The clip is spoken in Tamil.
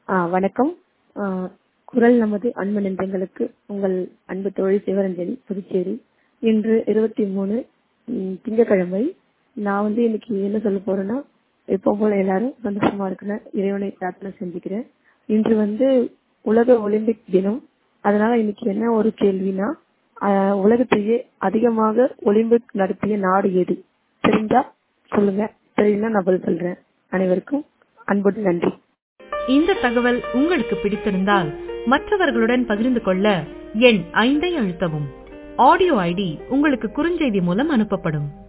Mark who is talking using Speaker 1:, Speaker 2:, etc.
Speaker 1: ஆ வணக்கம் ஆ, குரல் நமது அன்பு நெஞ்சங்களுக்கு உங்கள் அன்பு தோழி சிவரஞ்சனி புதுச்சேரி இன்று இருபத்தி மூணு ம், திங்கட்கிழமை நான் வந்து இன்னைக்கு என்ன சொல்ல போறேன்னா எப்போ போல எல்லாரும் சந்தோஷமா இருக்கணும் இறைவனை பிரார்த்தனை செஞ்சுக்கிறேன் இன்று வந்து உலக ஒலிம்பிக் தினம் அதனால இன்னைக்கு என்ன ஒரு கேள்வினா ஆ, உலகத்திலேயே அதிகமாக ஒலிம்பிக் நடத்திய நாடு எது தெரிஞ்சா சொல்லுங்க தெரியலனா நான் பதில் சொல்றேன் அனைவருக்கும் அன்புடன் நன்றி
Speaker 2: இந்த தகவல் உங்களுக்கு பிடித்திருந்தால் மற்றவர்களுடன் பகிர்ந்து கொள்ள எண் ஐந்தை அழுத்தவும் ஆடியோ ஐடி உங்களுக்கு குறுஞ்செய்தி மூலம் அனுப்பப்படும்